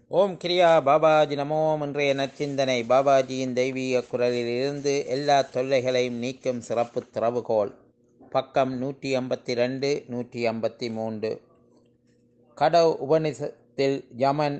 ஓம் கிரியா பாபாஜி நமோம் இன்றைய நற்சிந்தனை பாபாஜியின் தெய்வீக குரலிலிருந்து எல்லா தொல்லைகளையும் நீக்கும் சிறப்பு திறவுகோல் பக்கம் நூற்றி ஐம்பத்தி ரெண்டு நூற்றி ஐம்பத்தி மூன்று கடவு உபனிஷத்தில் யமன்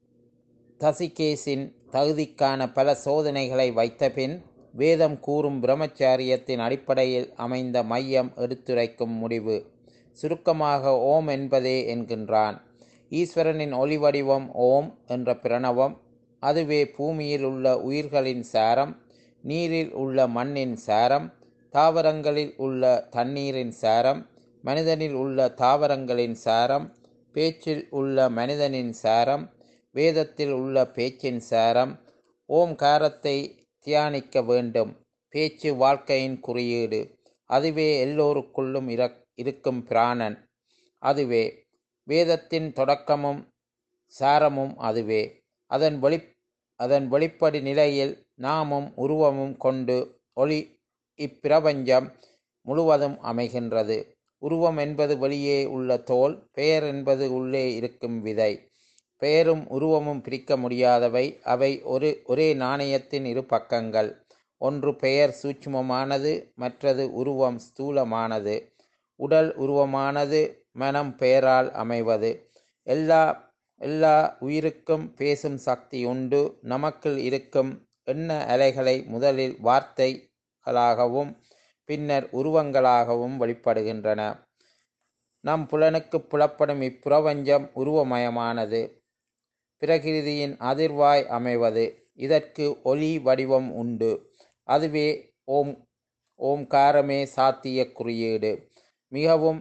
தசிகேசின் தகுதிக்கான பல சோதனைகளை வைத்தபின் வேதம் கூறும் பிரம்மச்சாரியத்தின் அடிப்படையில் அமைந்த மையம் எடுத்துரைக்கும் முடிவு சுருக்கமாக ஓம் என்பதே என்கின்றான் ஈஸ்வரனின் ஒளி வடிவம் ஓம் என்ற பிரணவம் அதுவே பூமியில் உள்ள உயிர்களின் சாரம் நீரில் உள்ள மண்ணின் சாரம் தாவரங்களில் உள்ள தண்ணீரின் சாரம் மனிதனில் உள்ள தாவரங்களின் சாரம் பேச்சில் உள்ள மனிதனின் சாரம் வேதத்தில் உள்ள பேச்சின் சாரம் ஓம்காரத்தை தியானிக்க வேண்டும் பேச்சு வாழ்க்கையின் குறியீடு அதுவே எல்லோருக்குள்ளும் இருக்கும் பிராணன் அதுவே வேதத்தின் தொடக்கமும் சாரமும் அதுவே அதன் வெளி அதன் வெளிப்படி நிலையில் நாமும் உருவமும் கொண்டு ஒளி இப்பிரபஞ்சம் முழுவதும் அமைகின்றது உருவம் என்பது வெளியே உள்ள தோல் பெயர் என்பது உள்ளே இருக்கும் விதை பெயரும் உருவமும் பிரிக்க முடியாதவை அவை ஒரு ஒரே நாணயத்தின் இரு பக்கங்கள் ஒன்று பெயர் சூட்சுமமானது மற்றது உருவம் ஸ்தூலமானது உடல் உருவமானது மனம் பெயரால் அமைவது எல்லா எல்லா உயிருக்கும் பேசும் சக்தி உண்டு நமக்குள் இருக்கும் எண்ண அலைகளை முதலில் வார்த்தைகளாகவும் பின்னர் உருவங்களாகவும் வெளிப்படுகின்றன நம் புலனுக்கு புலப்படும் இப்பிரபஞ்சம் உருவமயமானது பிரகிருதியின் அதிர்வாய் அமைவது இதற்கு ஒளி வடிவம் உண்டு அதுவே ஓம் ஓம்காரமே சாத்திய குறியீடு மிகவும்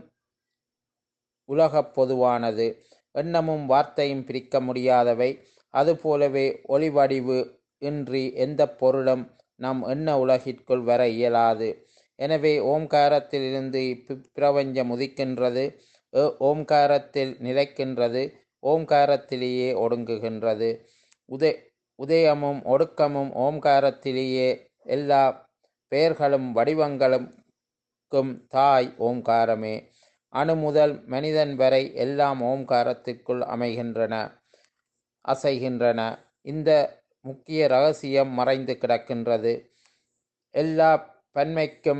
உலகப் பொதுவானது எண்ணமும் வார்த்தையும் பிரிக்க முடியாதவை அதுபோலவே ஒளிவடிவு இன்றி எந்த பொருளும் நம் எண்ண உலகிற்குள் வர இயலாது எனவே ஓம்காரத்திலிருந்து பிரபஞ்சம் உதிக்கின்றது ஓம்காரத்தில் நிலைக்கின்றது ஓம்காரத்திலேயே ஒடுங்குகின்றது உதய உதயமும் ஒடுக்கமும் ஓம்காரத்திலேயே எல்லா பெயர்களும் வடிவங்களுக்கும் தாய் ஓம்காரமே அணு முதல் மனிதன் வரை எல்லாம் ஓம்காரத்திற்குள் அமைகின்றன அசைகின்றன இந்த முக்கிய ரகசியம் மறைந்து கிடக்கின்றது எல்லா பன்மைக்கும்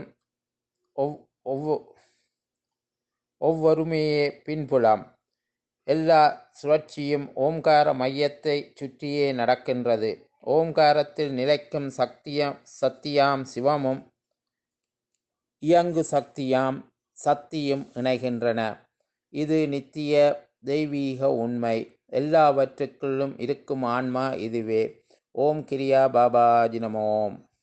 ஒவ்வொருமையே பின்புலம் எல்லா சுழற்சியும் ஓம்கார மையத்தை சுற்றியே நடக்கின்றது ஓம்காரத்தில் நிலைக்கும் சக்தியம் சத்தியாம் சிவமும் இயங்கு சக்தியாம் சக்தியும் இணைகின்றன இது நித்திய தெய்வீக உண்மை எல்லாவற்றுக்குள்ளும் இருக்கும் ஆன்மா இதுவே ஓம் கிரியா பாபாஜி நமோம்